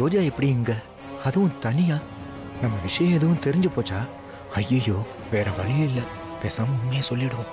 ரோஜா எப்படி இங்க அதுவும் தனியா நம்ம விஷயம் எதுவும் தெரிஞ்சு போச்சா ஐயோ வேற வழியே இல்லை பேசாம உண்மையை சொல்லிடுவோம்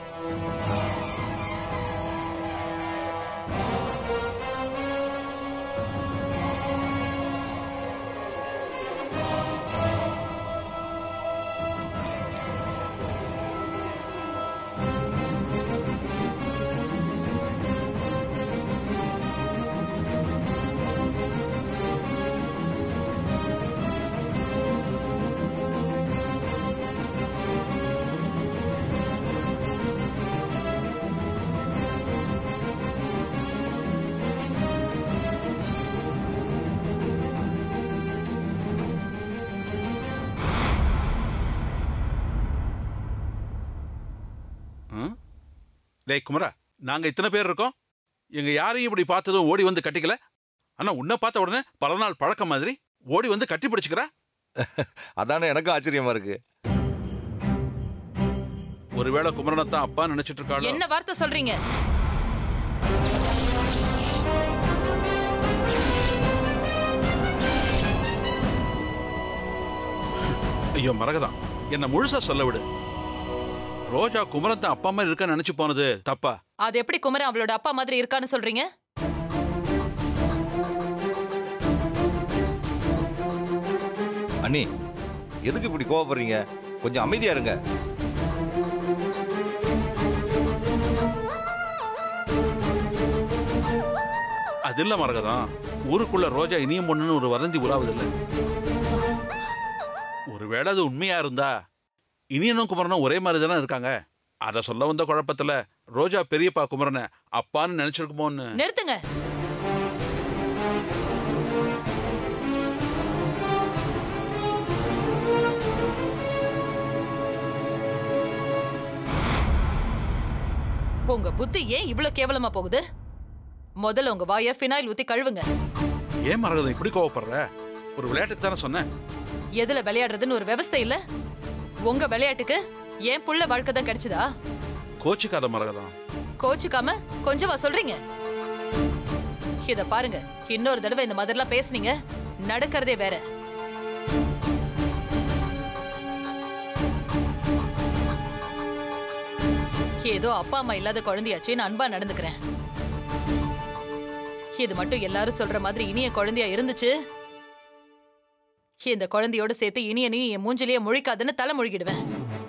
ம்? டேய் குமரா நாங்க இத்தனை பேர் இருக்கோம் எங்க யாரையும் இப்படி பார்த்ததும் ஓடி வந்து கட்டிக்கல ஆனா உன்னை பார்த்த உடனே பல நாள் பழக்கம் மாதிரி ஓடி வந்து கட்டி பிடிச்சுக்கிறா அதானே எனக்கும் ஆச்சரியமா இருக்கு ஒருவேளை குமரனை தான் அப்பா நினைச்சிட்டு இருக்காளோ என்ன வார்த்தை சொல்றீங்க ஐயோ மரகதான் என்ன முழுசா சொல்ல விடு ரோஜா குமரன் தான் அப்பா மாதிரி இருக்கான்னு நினைச்சு போனது தப்பா அது எப்படி குமரன் அவளோட அப்பா மாதிரி இருக்கான்னு சொல்றீங்க அண்ணி எதுக்கு இப்படி கோவப்படுறீங்க கொஞ்சம் அமைதியா இருங்க அது இல்ல மரகதான் ஊருக்குள்ள ரோஜா இனியும் பொண்ணுன்னு ஒரு வதந்தி உலாவுது இல்ல ஒருவேளை அது உண்மையா இருந்தா இனியனும் குமரனும் ஒரே மாதிரி தானே இருக்காங்க அதை சொல்ல வந்த குழப்பத்துல ரோஜா பெரியப்பா குமரனை அப்பான்னு நினைச்சிருக்குமோன்னு நிறுத்துங்க உங்க புத்தி ஏன் இவ்ளோ கேவலமா போகுது முதல்ல உங்க வாய ஃபினாயில் ஊத்தி கழுவுங்க ஏன் மரகதம் இப்படி கோவப்படுற ஒரு விளையாட்டுக்கு தானே சொன்னேன் எதுல விளையாடுறதுன்னு ஒரு விவஸ்தை இல்ல உங்க விளையாட்டுக்கு ஏன் புள்ள வாழ்க்கை தான் கிடைச்சதா கோச்சிக்காத மரகதம் கோச்சுக்காம கொஞ்சமா சொல்றீங்க இத பாருங்க இன்னொரு தடவை இந்த மாதிரிலாம் பேசுனீங்க நடக்கிறதே வேற ஏதோ அப்பா அம்மா இல்லாத குழந்தையாச்சேன்னு அன்பா நடந்துக்கிறேன் இது மட்டும் எல்லாரும் சொல்ற மாதிரி இனிய குழந்தையா இருந்துச்சு இந்த குழந்தையோட சேர்த்து இனியனையும் என் மூஞ்சிலேயே முழிக்காதுன்னு தலை முழுகிடுவேன்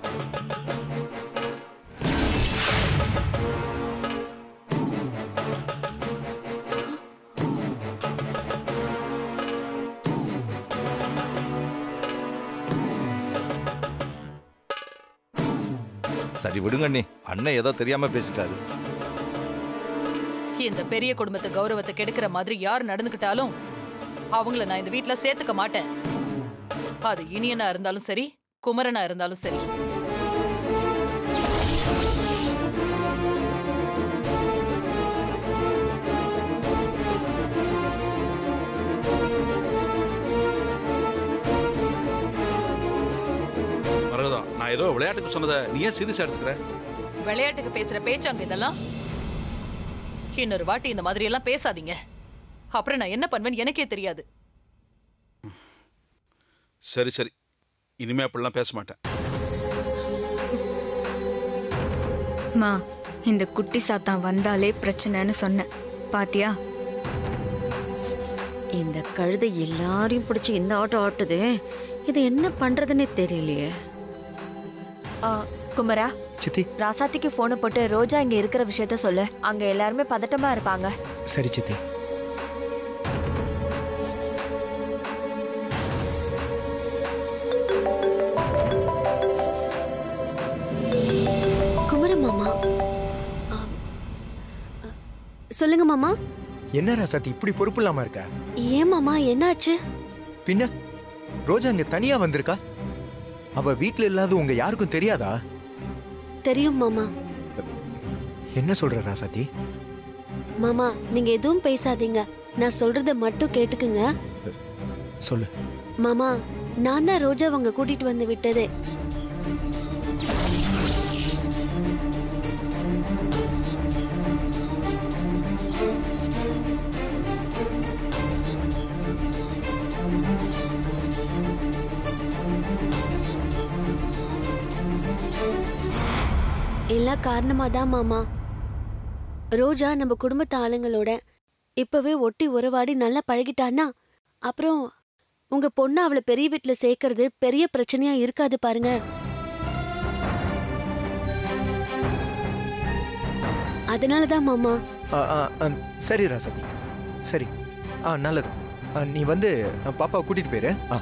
சரி விடுங்க அண்ணி அண்ணன் ஏதோ தெரியாம பேசிட்டாரு இந்த பெரிய குடும்பத்து கௌரவத்தை கெடுக்கிற மாதிரி யார் நடந்துக்கிட்டாலும் அவங்கள நான் இந்த வீட்ல சேர்த்துக்க மாட்டேன் அது இனியனா இருந்தாலும் சரி குமரனா இருந்தாலும் சரி மரகதம் நான் ஏதோ விளையாட்டுக்கு சொன்னதை நீ ஏன் சீரியஸா எடுத்துக்கிற விளையாட்டுக்கு பேசுற பேச்சாங்க இதெல்லாம் இன்னொரு வாட்டி இந்த மாதிரி எல்லாம் பேசாதீங்க அப்புறம் நான் என்ன பண்ணுவேன்னு எனக்கே தெரியாது சரி சரி இனிமே அப்படிலாம் பேச மாட்டேன் மா இந்த குட்டி சாத்தான் வந்தாலே பிரச்சனைன்னு சொன்னேன் பாத்தியா இந்த கழுதை எல்லாரையும் பிடிச்சி இந்த ஆட்டம் ஆட்டுது இது என்ன பண்றதுன்னே தெரியலையே ஆ, குமரா சித்தி ராசாத்திக்கு போனை போட்டு ரோஜா இங்க இருக்கிற விஷயத்த சொல்லு அங்க எல்லாருமே பதட்டமா இருப்பாங்க சரி சித்தி குமர மாமா ஆ, ஆ, சொல்லுங்க மாமா என்ன ராசாத்தி இப்படி பொறுப்பு இல்லாம இருக்க ஏன் மாமா என்னாச்சு பின்ன ரோஜா இங்க தனியா வந்திருக்கா அவ வீட்ல இல்லாத உங்க யாருக்கும் தெரியாதா தெரியும் மாமா என்ன சொல்ற ராசாத்தி மாமா நீங்க எதுவும் பேசாதீங்க நான் சொல்றத மட்டும் கேட்டுக்குங்க சொல்லு மாமா நான் தான் ரோஜா அவங்க கூட்டிட்டு வந்து விட்டதே எல்லாம் காரணமா தான் மாமா ரோஜா நம்ம குடும்பத்து ஆளுங்களோட இப்பவே ஒட்டி உறவாடி நல்லா பழகிட்டான்னா அப்புறம் உங்க பொண்ணு அவளை பெரிய வீட்டுல சேர்க்கறது பெரிய பிரச்சனையா இருக்காது பாருங்க அதனால தான் மாமா ஆ, ஆ, ஆ, சரி ராசாத்தி சரி ஆ நல்லது ஆ, நீ வந்து அ, பாப்பாவை கூட்டிட்டு போயிரு ஆ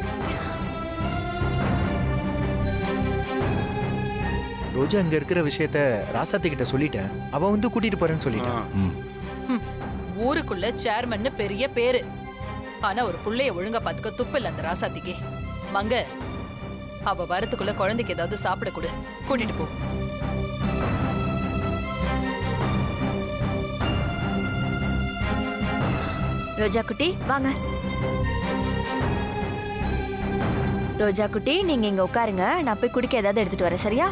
ரோஜா இங்க இருக்கிற விஷயத்த ராசாத்தி கிட்ட சொல்லிட்டேன் அவ வந்து கூட்டிட்டு போறேன்னு சொல்லிட்டான் ம். ஹம், ஊருக்குள்ள சேர்மன்னு பெரிய பேரு ஆனா ஒரு புள்ளைய ஒழுங்கா பாத்துக்க துப்பு இல்ல அந்த ராசாத்திக்கு மங்க அவ வரத்துக்குள்ள குழந்தைக்கு ஏதாவது சாப்பிட கொடு கூட்டிட்டு போ ரோஜா குட்டி வாங்க ரோஜா குட்டி நீங்க இங்க உட்காருங்க நான் போய் குடிக்க ஏதாவது எடுத்துட்டு வரேன் சரியா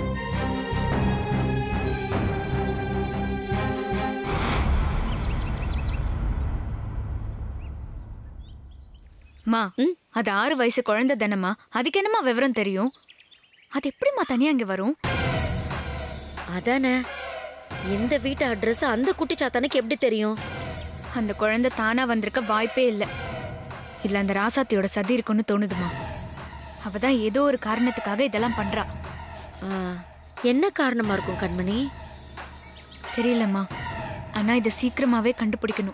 மா ம்? அது ஆறு வயசு குழந்தை தானம்மா அதுக்கு என்னம்மா விவரம் தெரியும் அது எப்படிம்மா தனியா இங்க வரும் அதானே இந்த வீட்டு அட்ரஸ் அந்த குட்டி சாத்தானுக்கு எப்படி தெரியும் அந்த குழந்தை தானா வந்திருக்க வாய்ப்பே இல்லை இதுல அந்த ராசாத்தியோட சதி இருக்குன்னு தோணுதுமா அவ தான் ஏதோ ஒரு காரணத்துக்காக இதெல்லாம் பண்றா ஆ, என்ன காரணமா இருக்கும் கண்மணி தெரியலம்மா ஆனா இதை சீக்கிரமாவே கண்டுபிடிக்கணும்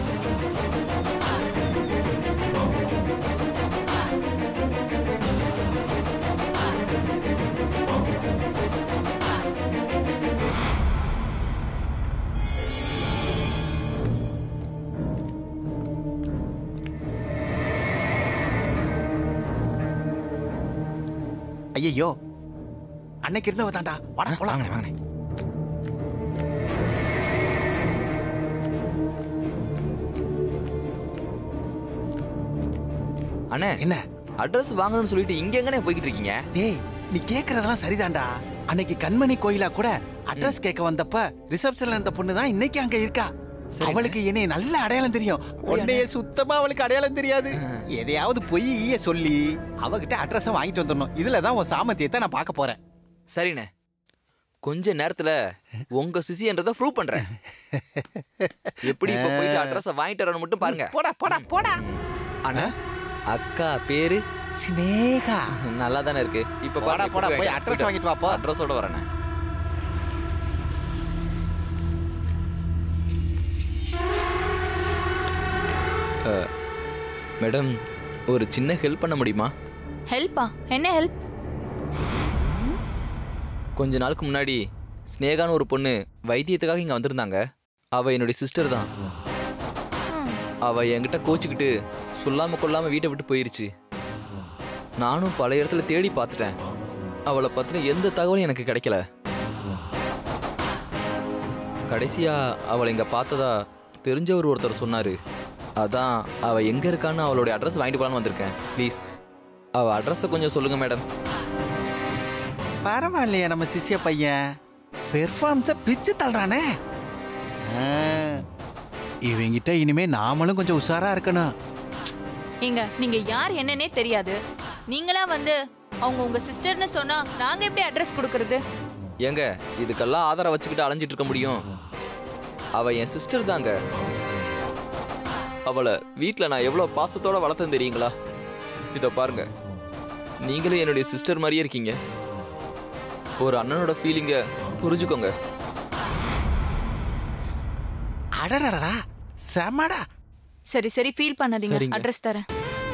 ஐயோ அன்னைக்கு இருந்தவ தாண்டா வாடா போலாம் வாங்கண்ணே வாங்கண்ணே அண்ணே என்ன அட்ரஸ் வாங்கணும்னு சொல்லிட்டு இங்க எங்கனே போய்கிட்டு இருக்கீங்க டேய் நீ கேக்குறதெல்லாம் சரிதான்டா அன்னைக்கு கண்மணி கோயிலா கூட அட்ரஸ் கேட்க வந்தப்ப ரிசப்ஷன்ல இருந்த பொண்ணு தான் இன்னைக்கு அங்க இருக்கா அவளுக்கு என்னைய நல்ல அடையாளம் தெரியும் உன்னைய சுத்தமா அவளுக்கு அடையாளம் தெரியாது எதையாவது பொய் ஈய சொல்லி அவகிட்ட அட்ரஸ வாங்கிட்டு வந்துடணும் இதுல தான் உன் சாமர்த்தியத்தை நான் பார்க்க போறேன் சரிண்ணே கொஞ்ச நேரத்துல உங்க சிசின்றத ப்ரூவ் பண்றேன் எப்படி இப்ப போயிட்டு அட்ரஸ வாங்கிட்டு வரணும் மட்டும் பாருங்க போடா போடா போடா அண்ணா அக்கா பேரு சினேகா நல்லா தானே இருக்கு இப்ப போடா, போடா, போய் address வாங்கிட்டு வா, போ. அட்ரஸோட வரேண்ணே அஹ், மேடம் ஒரு சின்ன ஹெல்ப் பண்ண முடியுமா ஹெல்ப்பா என்ன ஹெல்ப் கொஞ்ச நாளுக்கு முன்னாடி ஸ்னேகான்னு ஒரு பொண்ணு வைத்தியத்துக்காக இங்க வந்திருந்தாங்க அவ என்னுடைய சிஸ்டர் தான் அவ என்கிட்ட கோச்சிக்கிட்டு சொல்லாம கொள்ளாம வீட்டை விட்டு போயிருச்சு நானும் பல இடத்துல தேடி பார்த்துட்டேன் அவளை பத்தின எந்த தகவலும் எனக்கு கிடைக்கல கடைசியா அவளை இங்க பார்த்ததா தெரிஞ்சவர் ஒருத்தர் சொன்னாரு அதான் அவ எங்க இருக்கான்னு அவளுடைய அட்ரஸ் வாங்கிட்டு போலான்னு வந்திருக்கேன் ப்ளீஸ் அவ அட்ரஸை கொஞ்சம் சொல்லுங்க மேடம் பரவாயில்லையே நம்ம சிஷ்ய பையன் பெர்ஃபார்ம்ஸ பிச்சு தள்ளுறானே ஆ, இவங்கிட்ட இனிமே நாமளும் கொஞ்சம் உஷாரா இருக்கணும் ஏங்க நீங்க யார் என்னன்னே தெரியாது நீங்களா வந்து அவங்க உங்க சிஸ்டர்னு சொன்னா நாங்க எப்படி அட்ரஸ் கொடுக்கறது ஏங்க இதுக்கெல்லாம் ஆதாரம் வச்சுக்கிட்டு அலைஞ்சிட்டு இருக்க முடியும் அவ என் சிஸ்டர் தாங்க அவளை வீட்டில் நான் எவ்வளோ பாசத்தோட வளர்த்தேன் தெரியுங்களா இதை பாருங்க நீங்களும் என்னுடைய சிஸ்டர் மாதிரியே இருக்கீங்க ஒரு அண்ணனோட ஃபீலிங்கை புரிஞ்சுக்கோங்க அடடடடா செமடா சரி சரி ஃபீல் பண்ணாதீங்க சரிங்க. அட்ரஸ் தரேன்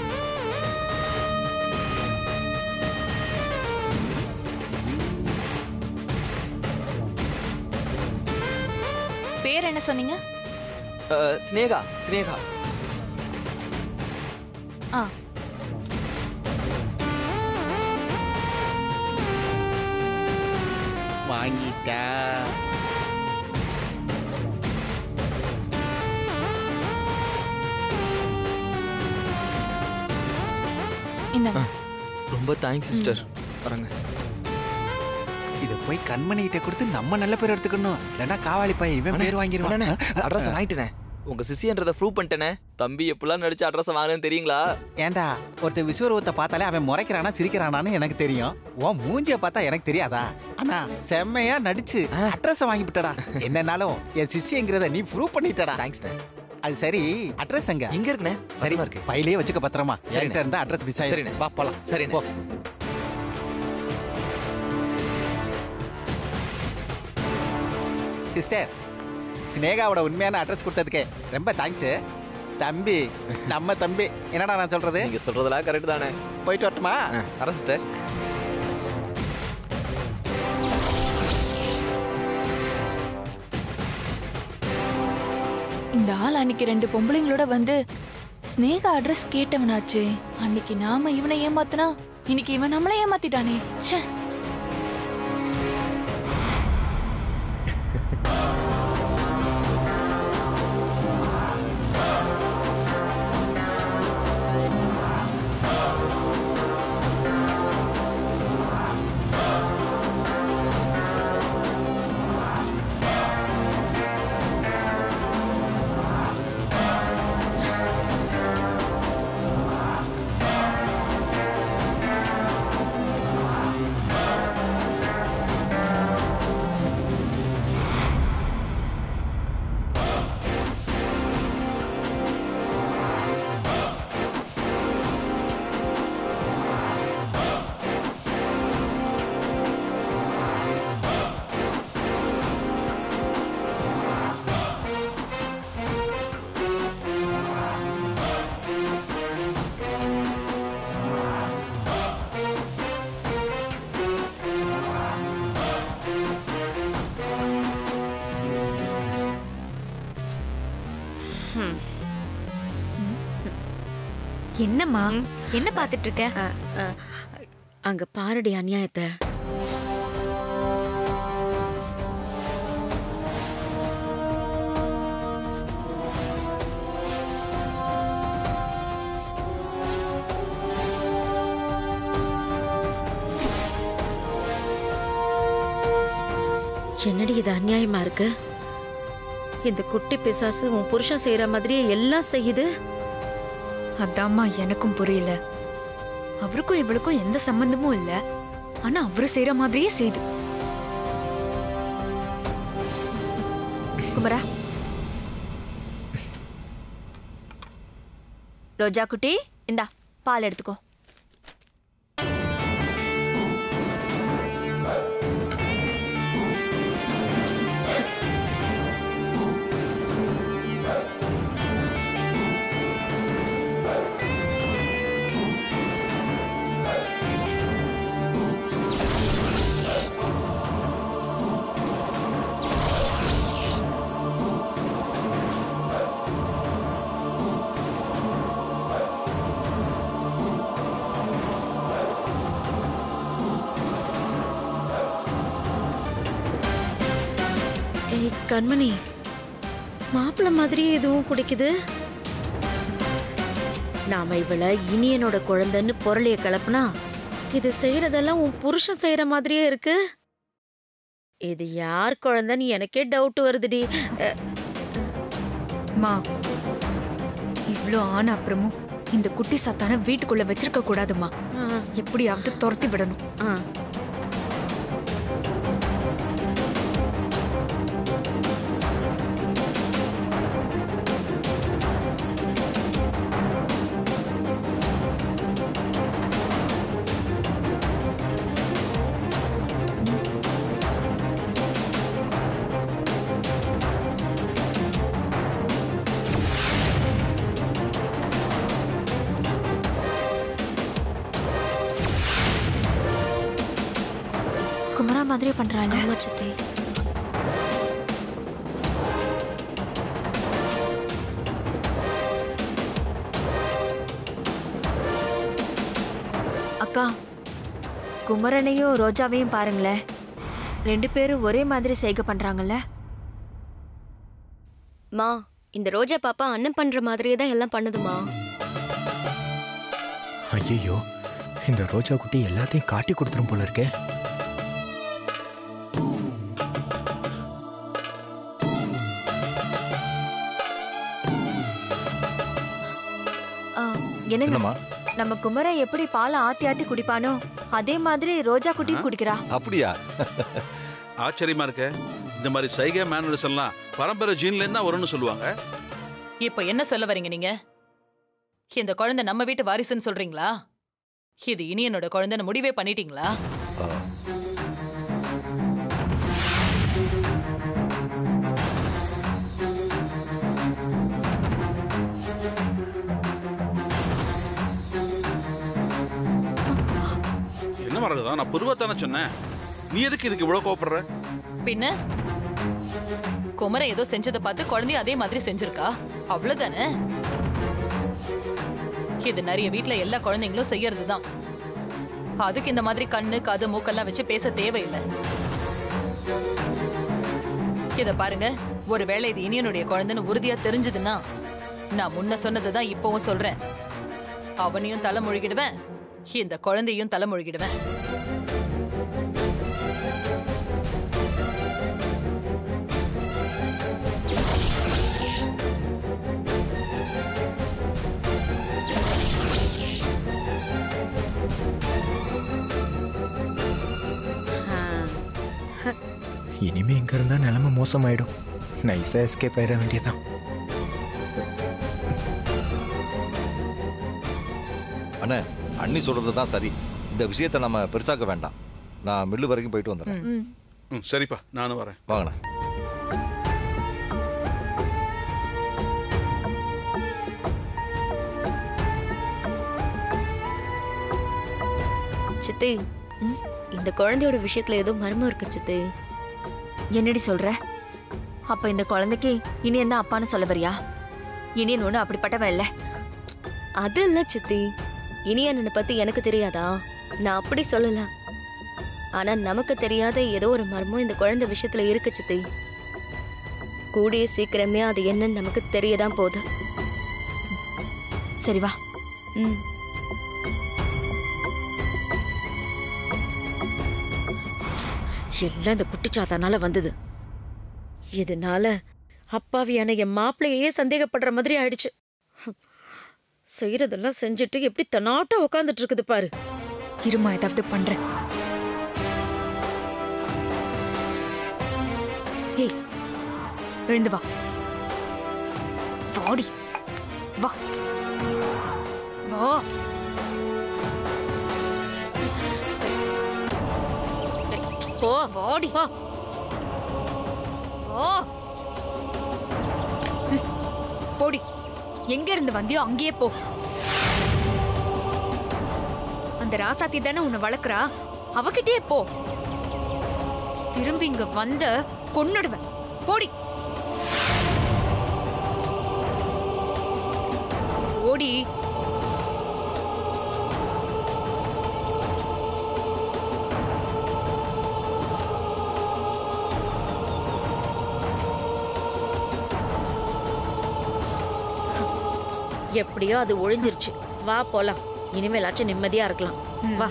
பேர் என்ன சொன்னீங்க அஹ், சினேகா சினேகா ஆ வாங்கிட்டா இந்தாங்க ரொம்ப தேங்க்ஸ் சிஸ்டர் வரேங்க இத போய் கண்மணி கிட்ட கொடுத்து நம்ம நல்ல பேர் எடுத்துக்கணும் இல்லைன்னா காவாலி பையன் இவன் பேர் வாங்கிடுவான் அட்ரஸ் வாங்கிட்டேனே உங்க சிசின்றதை ப்ரூவ் பண்ணிட்டேனே தம்பி எப்படிலாம் நடிச்சு அட்ரஸ் வாங்கினேன்னு தெரியுங்களா ஏன்டா ஒருத்தர் விஸ்வரூபத்தை பார்த்தாலே அவன் முறைக்கிறானா சிரிக்கிறானான்னு எனக்கு தெரியும் உன் மூஞ்சிய பார்த்தா எனக்கு தெரியாதா அண்ணா செம்மையா நடிச்சு அட்ரஸ் வாங்கி விட்டடா என்னன்னாலும் என் சிஷிங்கிறத நீ ப்ரூவ் பண்ணிட்டடா தேங்க்ஸ்ண்ணே அது சரி அட்ரஸ் எங்க எங்க இருக்குண்ணே சரி சரிமா இருக்கு பையிலே வச்சுக்க பத்திரமா சரிண்ணே. சரிட்ட இருந்தா அட்ரஸ் மிஸ் ஆயிடும் சரிண்ணே. வா போலாம் சரிண்ணே. போ சிஸ்டர் சினேகாவோட உண்மையான அட்ரஸ் கொடுத்ததுக்கு ரொம்ப தேங்க்ஸ் தம்பி நம்ம தம்பி என்னடா நான் சொல்றது நீங்க சொல்றதெல்லாம் கரெக்ட் தானே போயிட்டு வரட்டுமா வரேன் சிஸ்டர் இந்த ஆள் அன்னைக்கு ரெண்டு பொம்பளைங்களோட வந்து ஸ்னேகா அட்ரஸ் கேட்டவனாச்சே அன்னைக்கு நாம இவனை ஏமாத்துனா இன்னைக்கு இவன் நம்மளை ஏமாத்திட்டானே ச்சே என்னம்மா என்ன பார்த்துட்டு இருக்க அ, அ, அங்க பாருடி அநியாயத்தை என்னடி இது அநியாயமா இருக்கு இந்த குட்டி பிசாசு உன் புருஷன் செய்யற மாதிரியே எல்லாம் செய்யுது அதாம்மா எனக்கும் புரியல அவருக்கும் இவளுக்கும் எந்த சம்பந்தமும் இல்ல ஆனா அவரு செய்யற மாதிரியே செய்யுது குமரா ரோஜா குட்டி இந்தா பால் எடுத்துக்கோ ஏய் கண்மணி மாப்பிள்ளை மாதிரியே எதுவும் குடிக்குது நாம இவள இனியனோட குழந்தைன்னு பொருளைய கலப்புனா இது செய்யறதெல்லாம் உன் புருஷன் செய்யற மாதிரியே இருக்கு இது யார் குழந்தைன்னு எனக்கே டவுட் வருதுடி அ, மா இவ்ளோ ஆன அப்புறமும் இந்த குட்டி சத்தான வீட்டுக்குள்ள வச்சிருக்க கூடாதுமா ஆ, எப்படியாவது துரத்தி விடணும் ஆ. குமரா மாதிரி பண்றாள் ஆமா சித்தி அக்கா குமரனையும் ரோஜாவையும் பாருங்களேன் ரெண்டு பேரும் ஒரே மாதிரி செய்கை பண்றாங்கல்ல மா இந்த ரோஜா பாப்பா அண்ணன் பண்ற மாதிரியே தான் எல்லாம் பண்ணுதுமா ஐயோ இந்த ரோஜா குட்டி எல்லாத்தையும் காட்டி கொடுத்துரும் போல இருக்கே என்னங்க என்னம்மா நம்ம குமரன் எப்படி பாலை ஆத்தி ஆத்தி குடிப்பானோ அதே மாதிரி ரோஜா குட்டியும் குடிக்கிறா அப்படியா ஆச்சரியமா இருக்க இந்த மாதிரி சைகை மேனர்ஸ் எல்லாம் பரம்பரை ஜீன்ல இருந்தா வரும்னு சொல்லுவாங்க இப்ப என்ன சொல்ல வரீங்க நீங்க இந்த குழந்தை நம்ம வீட்டு வாரிசுன்னு சொல்றீங்களா இது இனியனோட குழந்தைன்னு முடிவே பண்ணிட்டீங்களா என்ன வரதுதான் நான் பொதுவாக சொன்னேன் நீ எதுக்கு இதுக்கு இவ்வளவு கோபப்படுற பின்ன குமரன் ஏதோ செஞ்சதை பார்த்து குழந்தையும் அதே மாதிரி செஞ்சிருக்கா அவ்வளவுதானே இது நிறைய வீட்ல எல்லா குழந்தைங்களும் செய்யறதுதான் அதுக்கு இந்த மாதிரி கண்ணு காது மூக்கெல்லாம் வச்சு பேச தேவையில்லை இத பாருங்க ஒருவேளை இது இனியனுடைய குழந்தைன்னு உறுதியா தெரிஞ்சதுன்னா நான் முன்ன சொன்னதுதான் இப்பவும் சொல்றேன் அவனையும் தலை முழுகிடுவேன் இந்த குழந்தையும் தலை முழுகிடுவேன் இனிமே இங்க இருந்தா நிலைமை மோசமாயிடும் நைஸா எஸ்கேப் ஆயிட வேண்டியதான் அண்ணே அண்ணி சொல்றது தான் சரி இந்த விஷயத்தை நம்ம பெருசாக்க வேண்டாம் நான் மில்லு வரைக்கும் போயிட்டு வந்துடுறேன் ம் சரிப்பா நானும் வரேன் வாங்கண்ணே சித்தி இந்த குழந்தையோட விஷயத்துல ஏதோ மர்மம் இருக்கு சித்தி என்னடி சொல்ற அப்ப இந்த குழந்தைக்கு இனியன் தான் அப்பான்னு சொல்ல வரியா இனியன் ஒண்ணு அப்படிப்பட்டவன் இல்ல அது இல்ல சித்தி இனியண்ணனை பத்தி எனக்கு தெரியாதா நான் அப்படி சொல்லல ஆனா நமக்கு தெரியாத ஏதோ ஒரு மர்மம் இந்த குழந்தை விஷயத்துல இருக்கு சித்தி கூடிய சீக்கிரமே அது என்னன்னு நமக்கு தெரியதான் போகுது சரி வா ம் எல்லாம் இந்த குட்டிச்சாத்தானால வந்தது இதனால அப்பாவியான என் மாப்பிள்ளையே சந்தேகப்படுற மாதிரி ஆயிடுச்சு செய்யறதெல்லாம் செஞ்சுட்டு எப்படி தன்னாட்டா உட்காந்துட்டு இருக்குது பாரு இருமா ஏதாவது பண்றேன் ஏய் எழுந்து வா வாடி வா வா போ வாடி வா வா ம், போடி எங்க இருந்து வந்தியோ அங்கேயே போ அந்த ராசாத்தி தானே உன்னை வளர்க்குறா அவகிட்டயே போ திரும்பி இங்க வந்த கொன்னுடுவேன் போடி ஓடி எப்படியோ அது ஒழிஞ்சிருச்சு வா போலாம் இனிமேலாச்சும் நிம்மதியா இருக்கலாம் வா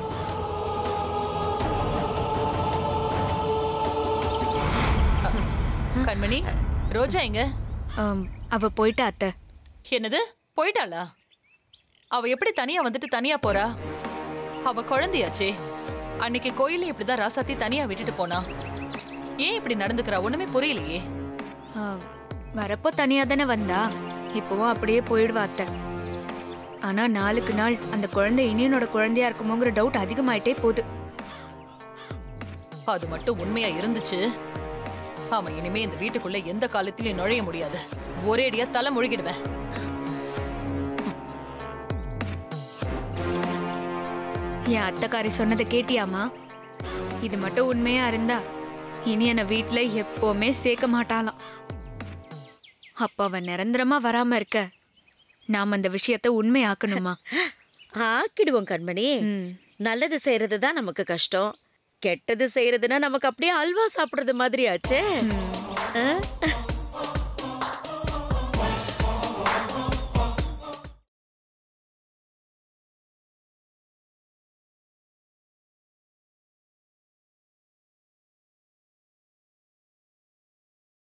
கண்மணி ரோஜா எங்க ஆம், அவ போயிட்டா அத்தை என்னது போயிட்டாளா அவ எப்படி தனியா வந்துட்டு தனியா போறா அவ குழந்தையாச்சே அன்னைக்கு கோயில்ல இப்படிதான் ராசாத்தி தனியா விட்டுட்டு போனா ஏன் இப்படி நடந்துக்கிறா ஒண்ணுமே புரியலையே ஆ, வரப்போ தனியா தானே வந்தா இப்பவும் அப்படியே போயிடுவா அத்தை ஆனா நாளுக்கு நாள் அந்த குழந்தை இனியனோட குழந்தையா இருக்குமோங்கிற டவுட் அதிகமாயிட்டே போகுது அது மட்டும் உண்மையா இருந்துச்சு அவன் இனிமே இந்த வீட்டுக்குள்ள எந்த காலத்திலயும் நுழைய முடியாது ஒரேடியா தலை முழுகிடுவேன் என் அத்தைக்காரி சொன்னதை கேட்டியாமா இது மட்டும் உண்மையா இருந்தா இனி என்ன வீட்ல எப்பவுமே சேர்க்க மாட்டாளாம் அப்ப அவன் நிரந்தரமா வராம இருக்க நாம அந்த விஷயத்த உண்மையாக்கணுமா ஆக்கிடுவோம் கண்மணி ம். நல்லது செய்யறது தான் நமக்கு கஷ்டம் கெட்டது செய்யறதுன்னா நமக்கு அப்படியே அல்வா சாப்பிடுறது மாதிரி ஆச்சே ஆ?